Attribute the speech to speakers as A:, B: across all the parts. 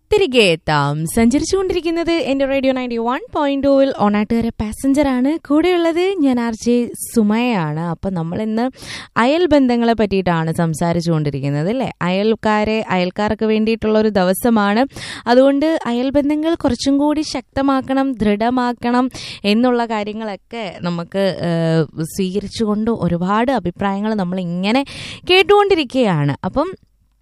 A: തിരികെ എത്താം സഞ്ചരിച്ചുകൊണ്ടിരിക്കുന്നത് എന്റെ റേഡിയോ നയൻറ്റി വൺ പോയിന്റ് ടൂവിൽ ഓണാട്ടുകാരെ പാസഞ്ചർ ആണ് കൂടെയുള്ളത് ഞാൻ ആർ ജെ സുമയാണ് അപ്പം നമ്മൾ ഇന്ന് അയൽ ബന്ധങ്ങളെ പറ്റിയിട്ടാണ് സംസാരിച്ചുകൊണ്ടിരിക്കുന്നത് അല്ലേ അയൽക്കാരെ അയൽക്കാർക്ക് വേണ്ടിയിട്ടുള്ള ഒരു ദിവസമാണ് അതുകൊണ്ട് അയൽ ബന്ധങ്ങൾ കുറച്ചും കൂടി ശക്തമാക്കണം ദൃഢമാക്കണം എന്നുള്ള കാര്യങ്ങളൊക്കെ നമുക്ക് ഏഹ്, സ്വീകരിച്ചുകൊണ്ട് ഒരുപാട് അഭിപ്രായങ്ങൾ നമ്മൾ ഇങ്ങനെ കേട്ടുകൊണ്ടിരിക്കുകയാണ് അപ്പം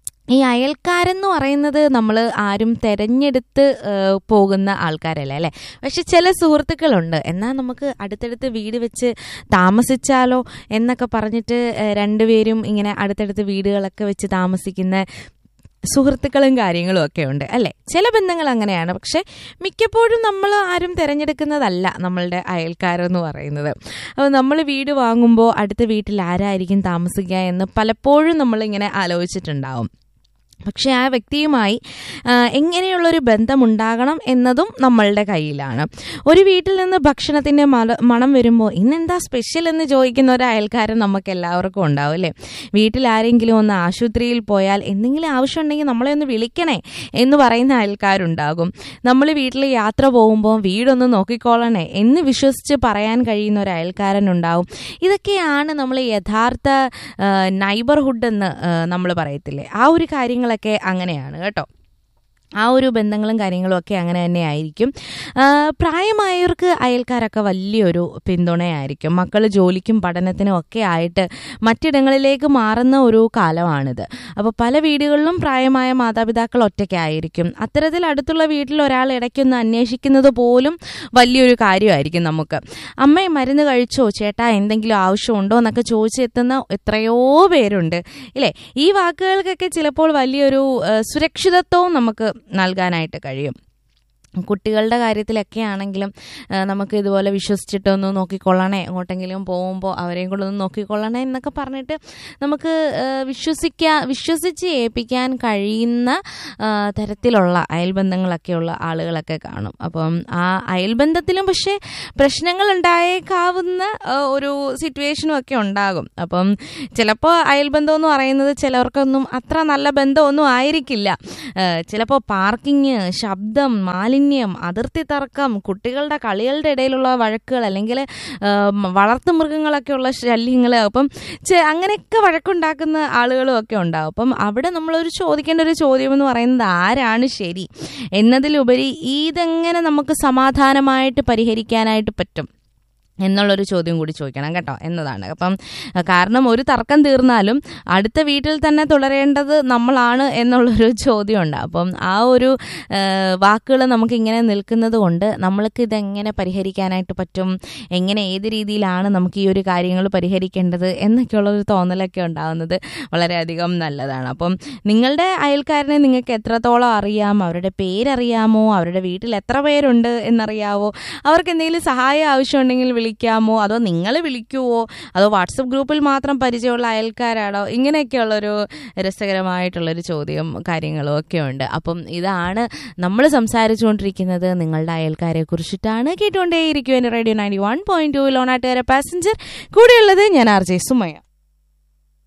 A: ഈ അയൽക്കാരെന്ന് പറയുന്നത് നമ്മൾ ആരും തെരഞ്ഞെടുത്ത് ഏഹ്, പോകുന്ന ആൾക്കാരല്ല അല്ലേ പക്ഷെ ചില സുഹൃത്തുക്കളുണ്ട് എന്നാൽ നമുക്ക് അടുത്തടുത്ത് വീട് വെച്ച് താമസിച്ചാലോ എന്നൊക്കെ പറഞ്ഞിട്ട് ഏഹ്, രണ്ടുപേരും ഇങ്ങനെ അടുത്തടുത്ത് വീടുകളൊക്കെ വെച്ച് താമസിക്കുന്ന സുഹൃത്തുക്കളും കാര്യങ്ങളും ഒക്കെ ഉണ്ട് അല്ലേ ചില ബന്ധങ്ങൾ അങ്ങനെയാണ് പക്ഷെ മിക്കപ്പോഴും നമ്മൾ ആരും തിരഞ്ഞെടുക്കുന്നതല്ല നമ്മളുടെ അയൽക്കാരെന്ന് പറയുന്നത് അപ്പോൾ നമ്മൾ വീട് വാങ്ങുമ്പോൾ അടുത്ത വീട്ടിൽ ആരായിരിക്കും താമസിക്കുക എന്ന് പലപ്പോഴും നമ്മളിങ്ങനെ ആലോചിച്ചിട്ടുണ്ടാവും പക്ഷെ ആ വ്യക്തിയുമായി ആ, എങ്ങനെയുള്ളൊരു ബന്ധമുണ്ടാകണം എന്നതും നമ്മളുടെ കയ്യിലാണ് ഒരു വീട്ടിൽ നിന്ന് ഭക്ഷണത്തിൻ്റെ മല മണം വരുമ്പോൾ ഇന്നെന്താ സ്പെഷ്യൽ എന്ന് ചോദിക്കുന്ന ഒരു അയൽക്കാരൻ നമുക്ക് എല്ലാവർക്കും ഉണ്ടാവും അല്ലേ വീട്ടിൽ ആരെങ്കിലും ഒന്ന് ആശുപത്രിയിൽ പോയാൽ എന്തെങ്കിലും ആവശ്യമുണ്ടെങ്കിൽ നമ്മളെ ഒന്ന് വിളിക്കണേ എന്ന് പറയുന്ന അയൽക്കാരുണ്ടാകും നമ്മൾ വീട്ടിൽ യാത്ര പോകുമ്പോൾ വീടൊന്ന് നോക്കിക്കോളണേ എന്ന് വിശ്വസിച്ച് പറയാൻ കഴിയുന്ന ഒരു അയൽക്കാരനുണ്ടാവും ഇതൊക്കെയാണ് നമ്മൾ യഥാർത്ഥ നൈബർഹുഡ് എന്ന് നമ്മൾ പറയത്തില്ലേ ആ ഒരു കാര്യങ്ങളൊക്കെ അങ്ങനെയാണ് കേട്ടോ ആ ഒരു ബന്ധങ്ങളും കാര്യങ്ങളും ഒക്കെ അങ്ങനെ തന്നെ ആയിരിക്കും ആ, പ്രായമായവർക്ക് അയൽക്കാരൊക്കെ വലിയൊരു പിന്തുണയായിരിക്കും മക്കൾ ജോലിക്കും പഠനത്തിനും ഒക്കെ ആയിട്ട് മറ്റിടങ്ങളിലേക്ക് മാറുന്ന ഒരു കാലമാണിത് അപ്പോൾ പല വീടുകളിലും പ്രായമായ മാതാപിതാക്കൾ ഒറ്റയ്ക്കായിരിക്കും അത്തരത്തിൽ അടുത്തുള്ള വീട്ടിൽ ഒരാൾ ഇടയ്ക്കൊന്ന് അന്വേഷിക്കുന്നത് പോലും വലിയൊരു കാര്യമായിരിക്കും നമുക്ക് അമ്മേ മരുന്ന് കഴിച്ചോ ചേട്ടാ എന്തെങ്കിലും ആവശ്യമുണ്ടോ എന്നൊക്കെ ചോദിച്ചെത്തുന്ന എത്രയോ പേരുണ്ട് ഇല്ലേ ഈ വാക്കുകൾക്കൊക്കെ ചിലപ്പോൾ വലിയൊരു ആ, സുരക്ഷിതത്വവും നമുക്ക് നൽകാനായിട്ട് കഴിയും കുട്ടികളുടെ കാര്യത്തിലൊക്കെ ആണെങ്കിലും ആ, നമുക്ക് ഇതുപോലെ വിശ്വസിച്ചിട്ടൊന്ന് നോക്കിക്കൊള്ളണേ എങ്ങോട്ടെങ്കിലും പോകുമ്പോൾ അവരെയും കൂടെ ഒന്ന് നോക്കിക്കൊള്ളണേ എന്നൊക്കെ പറഞ്ഞിട്ട് നമുക്ക് ആ, വിശ്വസിക്കാൻ വിശ്വസിച്ച് ഏൽപ്പിക്കാൻ കഴിയുന്ന ആ, തരത്തിലുള്ള അയൽബന്ധങ്ങളൊക്കെയുള്ള ആളുകളൊക്കെ കാണും അപ്പം ആ അയൽബന്ധത്തിലും പക്ഷേ പ്രശ്നങ്ങൾ ഉണ്ടായേക്കാവുന്ന ആ, ഒരു സിറ്റുവേഷനും ഒക്കെ ഉണ്ടാകും അപ്പം ചിലപ്പോൾ അയൽബന്ധം എന്ന് പറയുന്നത് ചിലർക്കൊന്നും അത്ര നല്ല ബന്ധമൊന്നും ആയിരിക്കില്ല ചിലപ്പോൾ പാർക്കിങ് ശബ്ദം മാലിന്യം അതിർത്തി തർക്കം കുട്ടികളുടെ കളികളുടെ ഇടയിലുള്ള വഴക്കുകൾ അല്ലെങ്കിൽ വളർത്തു മൃഗങ്ങളൊക്കെയുള്ള ശല്യങ്ങൾ അപ്പം ചെ- അങ്ങനെയൊക്കെ വഴക്കുണ്ടാക്കുന്ന ആളുകളും ഒക്കെ ഉണ്ടാവും അപ്പം അവിടെ നമ്മളൊരു ചോദിക്കേണ്ട ഒരു ചോദ്യം എന്ന് പറയുന്നത് ആരാണ് ശരി എന്നതിലുപരി ഇതെങ്ങനെ നമുക്ക് സമാധാനമായിട്ട് പരിഹരിക്കാനായിട്ട് പറ്റും എന്നുള്ളൊരു ചോദ്യം കൂടി ചോദിക്കണം കേട്ടോ എന്നതാണ് അപ്പം അഹ് കാരണം ഒരു തർക്കം തീർന്നാലും അടുത്ത വീട്ടിൽ തന്നെ തുടരേണ്ടത് നമ്മളാണ് എന്നുള്ളൊരു ചോദ്യമുണ്ട് അപ്പം ആ ഒരു വാക്കുകൾ നമുക്ക് ഇങ്ങനെ നിൽക്കുന്നത് കൊണ്ട് നമ്മൾക്ക് ഇതെങ്ങനെ പരിഹരിക്കാനായിട്ട് പറ്റും എങ്ങനെ ഏത് രീതിയിലാണ് നമുക്ക് ഈ ഒരു കാര്യങ്ങൾ പരിഹരിക്കേണ്ടത് എന്നൊക്കെയുള്ളൊരു തോന്നലൊക്കെ ഉണ്ടാകുന്നത് വളരെയധികം നല്ലതാണ് അപ്പം നിങ്ങളുടെ അയൽക്കാരനെ നിങ്ങൾക്ക് എത്രത്തോളം അറിയാം അവരുടെ പേരറിയാമോ അവരുടെ വീട്ടിൽ എത്ര പേരുണ്ട് എന്നറിയാവോ അവർക്ക് എന്തെങ്കിലും സഹായം ആവശ്യമുണ്ടെങ്കിൽ വിളിക്കാമോ അതോ നിങ്ങൾ വിളിക്കുവോ അതോ വാട്സപ്പ് ഗ്രൂപ്പിൽ മാത്രം പരിചയമുള്ള അയൽക്കാരാണോ ഇങ്ങനെയൊക്കെയുള്ളൊരു രസകരമായിട്ടുള്ളൊരു ചോദ്യം കാര്യങ്ങളും ഒക്കെ ഉണ്ട് അപ്പം ഇതാണ് നമ്മൾ സംസാരിച്ചുകൊണ്ടിരിക്കുന്നത് നിങ്ങളുടെ അയൽക്കാരെ കുറിച്ചിട്ടാണ് കേട്ടുകൊണ്ടേയിരിക്കും എൻ്റെ radio ninety one point two ലോണാട്ടുകാരെ പാസഞ്ചർ കൂടെയുള്ളത് ഞാൻ ആർ ജെ സുമയ